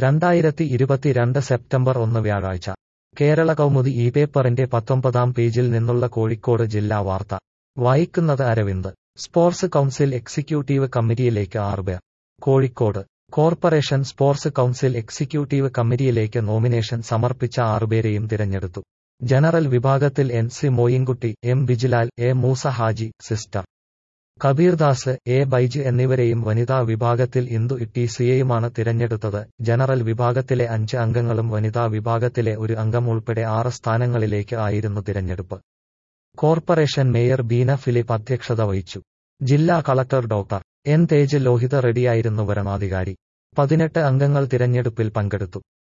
രണ്ടായിരത്തി ഇരുപത്തിരണ്ട് സെപ്റ്റംബർ ഒന്ന് വ്യാഴാഴ്ച കേരള കൗമുദി ഈ പേപ്പറിന്റെ പത്തൊമ്പതാം പേജിൽ നിന്നുള്ള കോഴിക്കോട് ജില്ലാ വാർത്ത വായിക്കുന്നത് അരവിന്ദ് സ്പോർട്സ് കൗൺസിൽ എക്സിക്യൂട്ടീവ് കമ്മിറ്റിയിലേക്ക് ആറുപേർ Kozhikode corporation sports council executive കമ്മിറ്റിയിലേക്ക് നോമിനേഷൻ സമർപ്പിച്ച ആറുപേരെയും തിരഞ്ഞെടുത്തു ജനറൽ വിഭാഗത്തിൽ N C Moinkutty M Bijilal A Moosa Haji sister Kabirdas A Baij എന്നിവരെയും വനിതാ വിഭാഗത്തിൽ ഇന്ദു ഇട്ടീസിയെയുമാണ് തിരഞ്ഞെടുത്തത് ജനറൽ വിഭാഗത്തിലെ അഞ്ച് അംഗങ്ങളും വനിതാ വിഭാഗത്തിലെ ഒരു അംഗം ഉൾപ്പെടെ ആറ് സ്ഥാനങ്ങളിലേക്ക് ആയിരുന്നു തിരഞ്ഞെടുപ്പ് കോർപ്പറേഷൻ മേയർ ബീന ഫിലിപ്പ് അധ്യക്ഷത വഹിച്ചു ജില്ലാ collector doctor N Tej Lohitha റെഡ്ഡിയായിരുന്നു വരണാധികാരി പതിനെട്ട് അംഗങ്ങൾ തിരഞ്ഞെടുപ്പിൽ പങ്കെടുത്തു